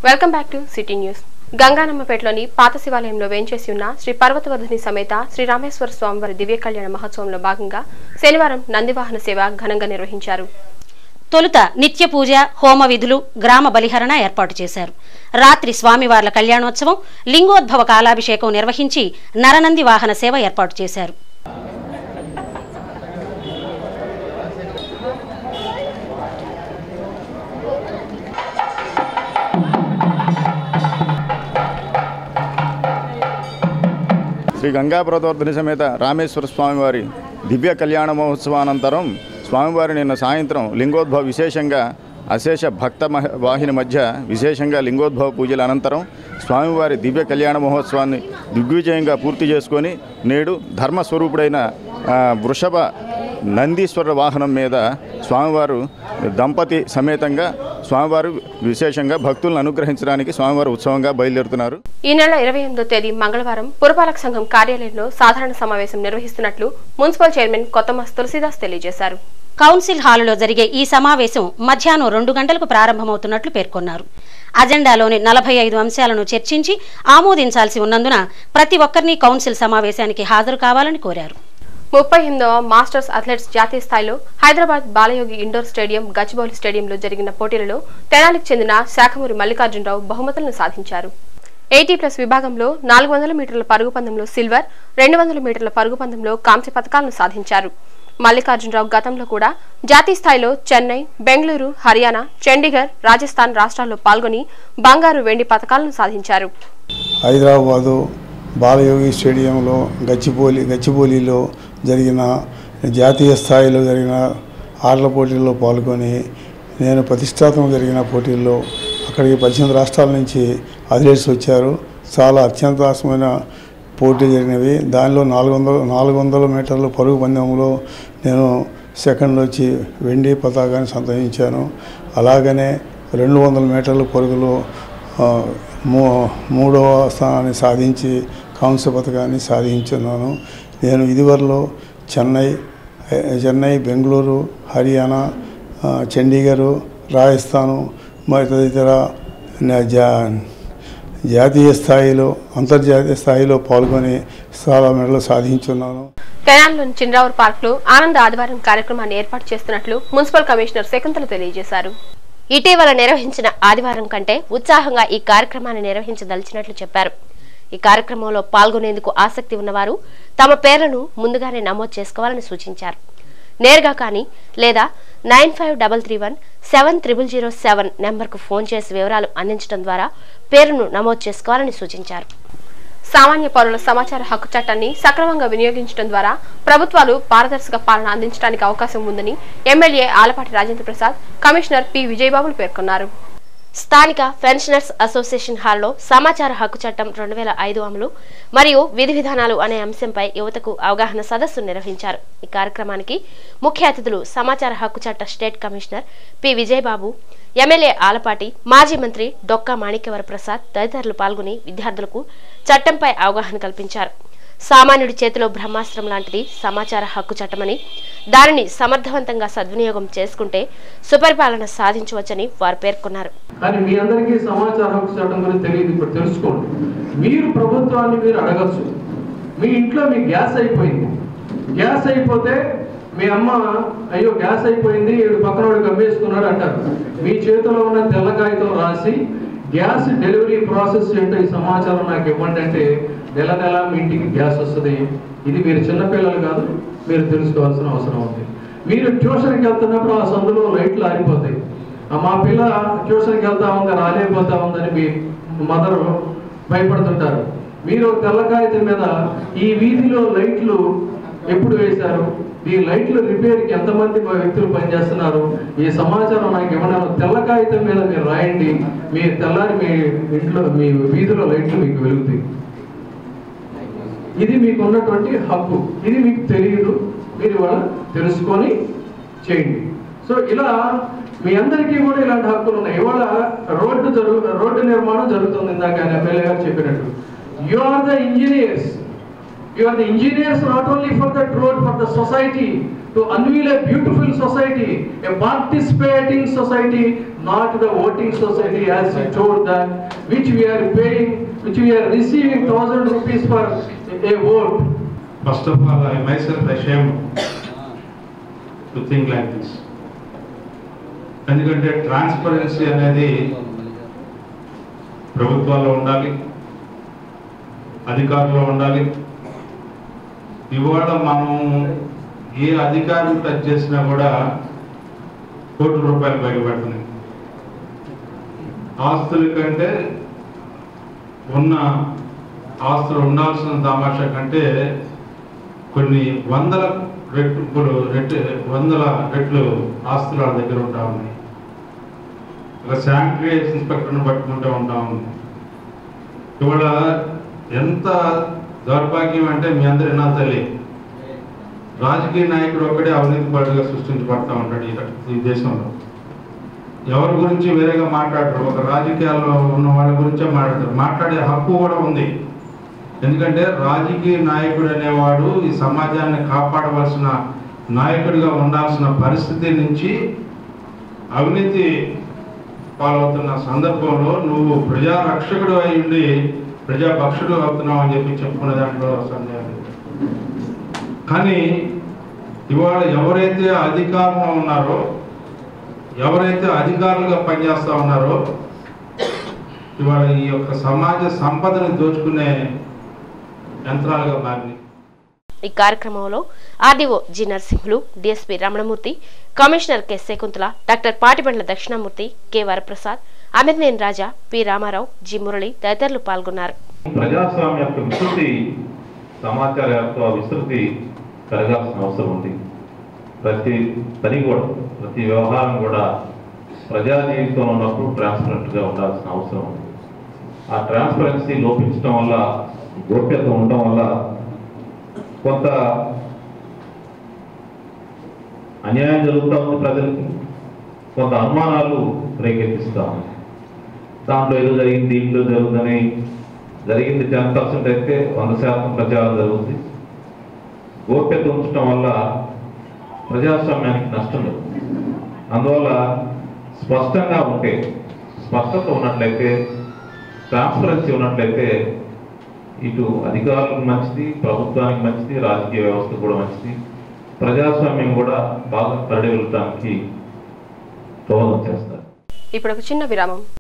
Welcome back to city news గంగానమ్మపేటలోని పాత శివాలయంలో వేంచేసి ఉన్న శ్రీ పర్వతవర్ధిని సమేత శ్రీ రామేశ్వర స్వామివారి దివ్య కళ్యాణ మహోత్సవంలో భాగంగా శనివారం నందివాహన సేవ ఘనంగా నిర్వహించారు తొలుత నిత్య పూజ హోమ విధులు గ్రామ బలిహరణ ఏర్పాటు చేశారు రాత్రి స్వామివార్ల కళ్యాణోత్సవం లింగోద్భవ కాలాభిషేకం నిర్వహించి నరనంది వాహన సేవ ఏర్పాటు చేశారు శ్రీ గంగాప్రదవర్ధని సమేత రామేశ్వర స్వామివారి దివ్య కళ్యాణ మహోత్సవానంతరం స్వామివారి నిన్న సాయంత్రం లింగోద్భవ విశేషంగా అశేష భక్త మహ- వాహిని మధ్య విశేషంగా లింగోద్భవ పూజల అనంతరం స్వామివారి దివ్య కళ్యాణ మహోత్సవాన్ని దిగ్విజయంగా పూర్తి చేసుకొని నేడు ధర్మస్వరూపుడైన ఆ, వృషభ నందీశ్వర వాహనం మీద స్వామివారు దంపతి సమేతంగా స్వామివారు విశేషంగా భక్తులను అనుగ్రహించడానికి స్వామివారు ఉత్సవంగా బయలుదేరుతున్నారు ఈ నెల ఇరవై ఎనిమిదో తేదీ మంగళవారం పురపాలక సంఘం కార్యాలయంలో సాధారణ సమావేశం నిర్వహిస్తున్నట్లు మున్సిపల్ చైర్మన్ కొత్తమస్ తులసిదాస్ తెలియజేశారు కౌన్సిల్ హాలులో జరిగే ఈ సమావేశం మధ్యాహ్నం రెండు గంటలకు ప్రారంభమవుతున్నట్లు పేర్కొన్నారు అజెండాలోని నలభై ఐదు అంశాలను చర్చించి ఆమోదించాల్సి ఉన్నందున ప్రతి ఒక్కరిని కౌన్సిల్ సమావేశానికి హాజరు కావాలని కోరారు ముప్పై ఎనిమిదవ మాస్టర్స్ అథ్లెట్స్ జాతీయ స్థాయిలో హైదరాబాద్ బాలయోగి ఇండోర్ స్టేడియం గచ్చిబౌలి స్టేడియంలో జరిగిన పోటీలలో తెనాలికి చెందిన శాఖమూరి మల్లికార్జునరావు బహుమతులను సాధించారు ఎయిటీ ప్లస్ విభాగంలో నాలుగు వందల మీటర్ల పరుగు పందెంలో సిల్వర్ రెండు వందల మీటర్ల పరుగు పందెంలో కాంస్య పథకాలను సాధించారు మల్లికార్జునరావు గతంలో కూడా జాతీయ స్థాయిలో చెన్నై బెంగళూరు హర్యానా చండీగఢ్ రాజస్థాన్ రాష్ట్రాల్లో పాల్గొని బంగారు వెండి పథకాలను సాధించారు హైదరాబాదు బాలయోగి స్టేడియంలో గచ్చిబౌలి గచ్చిబౌలిలో జరిగిన జాతీయ స్థాయిలో జరిగిన ఆటల పోటీల్లో పాల్గొని నేను ప్రతిష్టాత్మక జరిగిన పోటీల్లో అక్కడికి పద్దెనిమిది రాష్ట్రాల నుంచి అథ్లెట్స్ వచ్చారు చాలా అత్యంతాసమైన పోటీ జరిగినవి దానిలో నాలుగు వందల నాలుగు వందల మీటర్ల పరుగు పందెంలో నేను సెకండ్ వచ్చి వెండి పతాకాన్ని సంపాదించాను అలాగనే రెండు వందల మీటర్ల పరుగులో ఆ, మూ మూడవ స్థానాన్ని సాధించి కాంస్య పథకాన్ని సాధించున్నాను నేను ఇదివరలో చెన్నై ఏ, చెన్నై బెంగళూరు హర్యానా ఆ, చండీగఢ్ రాజస్థాను మరి తదితర న- జా జాతీయ స్థాయిలో అంతర్జాతీయ స్థాయిలో పాల్గొని చాలా మెడలు సాధించున్నాను తెనాలిలోని చిన్రావూర్ పార్క్ లో ఆనంద ఆదివారం కార్యక్రమాన్ని ఏర్పాటు చేస్తున్నట్లు మున్సిపల్ కమిషనర్ శకుంతల తెలియజేశారు ఇటీవల నిర్వహించిన ఆదివారం కంటే ఉత్సాహంగా ఈ కార్యక్రమాన్ని నిర్వహించదలిచినట్లు చెప్పారు ఈ కార్యక్రమంలో పాల్గొనేందుకు ఆసక్తి ఉన్నవారు తమ పేర్లను ముందుగానే నమోదు చేసుకోవాలని సూచించారు నేరుగా కానీ లేదా nine five double three one seven triple zero seven నెంబర్కు ఫోన్ చేసి వివరాలు అందించడం ద్వారా పేరును నమోదు చేసుకోవాలని సూచించారు సామాన్య పౌరుల సమాచార హక్కు చట్టాన్ని సక్రమంగా వినియోగించడం ద్వారా ప్రభుత్వాలు పారదర్శక పాలన అందించడానికి అవకాశం ఉందని MLA Alapati Rajendra Prasad commissioner P విజయబాబులు పేర్కొన్నారు స్థానిక పెన్షనర్స్ అసోసియేషన్ హాల్లో సమాచార హక్కు చట్టం రెండు వేల ఐదు అమలు మరియు విధి విధానాలు అనే అంశంపై యువతకు అవగాహన సదస్సు నిర్వహించారు ఈ కార్యక్రమానికి ముఖ్య అతిథులు సమాచార హక్కు చట్ట state commissioner P Vijayababu MLA Alapati మాజీ మంత్రి డొక్కా మాణిక్యవర ప్రసాద్ తదితరులు పాల్గొని విద్యార్థులకు చట్టంపై అవగాహన కల్పించారు సామాన్యుడి చేతిలో బ్రహ్మాస్త్రం లాంటిది సమాచార హక్కు చట్టమని దానిని సమర్థవంతంగా సద్వినియోగం చేసుకుంటే సుపరిపాలన సాధించవచ్చని వారు పేర్కొన్నారు కానీ మీ అందరికీ సమాచార హక్కు చట్టం గురించి తెలియదు ఇప్పుడు తెలుసుకోండి మీరు ప్రభుత్వాన్ని మీరు అడగచ్చు మీ ఇంట్లో మీ గ్యాస్ అయిపోయింది గ్యాస్ అయిపోతే మీ అమ్మ అయ్యో గ్యాస్ అయిపోయింది వీడు పక్కన వాడు గమ్మేసుకున్నాడు అంటారు మీ చేతిలో ఉన్న తెల్ల కాగితం రాసి గ్యాస్ డెలివరీ ప్రాసెస్ ఏంటో ఈ సమాచారం నాకు ఇవ్వండి అంటే నెల నెల మీ ఇంటికి గ్యాస్ వస్తుంది ఇది మీరు చిన్నపిల్లలు కాదు మీరు తెలుసుకోవాల్సిన అవసరం ఉంది మీరు ట్యూషన్కి వెళ్తున్నప్పుడు ఆ సందులో లైట్లు ఆరిపోతాయి ఆ మా పిల్ల ట్యూషన్కి వెళ్తా ఉంది రాలేకపోతా ఉందని మీ మదర్ భయపడుతుంటారు మీరు తెల్ల కాగితం మీద ఈ వీధిలో లైట్లు ఎప్పుడు వేశారు ఈ లైట్ల రిపేర్కి ఎంతమంది వ్యక్తులు పనిచేస్తున్నారు ఈ సమాచారం నాకు ఇవ్వడం తెల్ల కాగితం మీద మీరు రాయండి మీ తెల్లారి మీ ఇంట్లో మీ వీధిలో లైట్లు మీకు వెలుగుతాయి ఇది మీకు ఉన్నటువంటి హక్కు ఇది మీకు తెలియదు మీరు ఇవాళ తెలుసుకొని చేయండి సో ఇలా మీ అందరికీ కూడా ఇలాంటి హక్కులు ఉన్నాయి ఇవాళ రోడ్డు జరుగు రోడ్డు నిర్మాణం జరుగుతుంది ఇందాక ఆయన ఎమ్మెల్యే గారు చెప్పినట్టు you are the engineers you are the engineers not only for that road for the society to unveil a beautiful society a participating society not the voting society as he told that, which we are paying, which we are receiving thousand rupees for a vote. First of all, I myself ashamed to think like this. ఎందుకంటే transparency అనేది ప్రభుత్వాల్లో ఉండాలి అధికారుల్లో ఉండాలి ఇవాళ మనం ఏ అధికారం touch చేసినా కూడా కోటి రూపాయలు బయటపడుతున్నాయి ఆస్తుల కంటే ఉన్న ఆస్తులు ఉండాల్సిన తమాషా కంటే కొన్ని వందల రెట్లు రెట్ వందల రెట్లు ఆస్తులు వాళ్ళ దగ్గర ఉంటా ఉన్నాయి ఒక శానిటరీ ఇన్స్పెక్టర్ని పట్టుకుంటూ ఉంటా ఉంది ఇవాళ ఎంత దౌర్భాగ్యం అంటే మీ అందరు విన్నా తల్లి రాజకీయ నాయకుడు ఒక్కడే అవినీతి పరుడుగా సృష్టించబడతా ఉంటాడు ఈ ర- ఈ దేశంలో ఎవరి గురించి వేరేగా మాట్లాడరు ఒక రాజకీయాల్లో ఉన్న వాళ్ళ గురించే మాట్లాడతారు మాట్లాడే హక్కు కూడా ఉంది ఎందుకంటే రాజకీయ నాయకుడు అనేవాడు ఈ సమాజాన్ని కాపాడవలసిన నాయకుడిగా ఉండాల్సిన పరిస్థితి నుంచి అవినీతి పాలవుతున్న సందర్భంలో నువ్వు ప్రజా రక్షకుడు అయి ఉండి ప్రజాపక్షుడు అవుతున్నావు అని చెప్పి చెప్పుకునే దాంట్లో సందేహం లేదు. కానీ ఇవాళ ఎవరైతే అధికారంలో ఉన్నారో ఎవరైతే అధికారులుగా పనిచేస్తా ఉన్నారో ఇవాళ ఈ యొక్క సమాజ సంపదను దోచుకునే యంత్రాలుగా మారినాయి ఈ కార్యక్రమంలో RDO G Narasimhulu DSP Ramanamurthy commissioner K Shakuntala doctor Patibandla Dakshinamurthy K Varaprasad Amirneni Raja P Ramarao G Murali తదితరులు పాల్గొన్నారు ప్రజాస్వామ్య యొక్క విస్తృతి సమాచార యొక్క విస్తృతి పెరగాల్సిన అవసరం ఉంది ప్రతి పని కూడా ప్రతి వ్యవహారం కూడా ప్రజా జీవితంలో ఉన్నప్పుడు ట్రాన్స్పరెంట్గా ఉండాల్సిన అవసరం ఉంది ఆ ట్రాన్స్పరెన్సీ లోపించడం వల్ల గోప్యత ఉండడం వల్ల కొంత అన్యాయం జరుగుతూ ఉంది ప్రజలకి కొంత అనుమానాలు రేకెత్తిస్తూ ఉంది దాంట్లో ఏదో జరిగింది దీంట్లో జరుగుతుందని జరిగింది టెన్ పర్సెంట్ అయితే వంద శాతం ప్రచారం జరుగుతుంది గోప్యత ఉంచడం వల్ల ప్రజాస్వామ్యానికి నష్టం లేదు అందువల్ల స్పష్టంగా ఉంటే స్పష్టత ఉన్నట్లయితే ట్రాన్స్పరెన్సీ ఉన్నట్లయితే ఇటు అధికారులకు మంచిది ప్రభుత్వానికి మంచిది రాజకీయ వ్యవస్థ కూడా మంచిది ప్రజాస్వామ్యం కూడా బాగా పరిడి వెళ్ళటానికి దోహదం చేస్తారు ఇప్పుడు ఒక చిన్న విరామం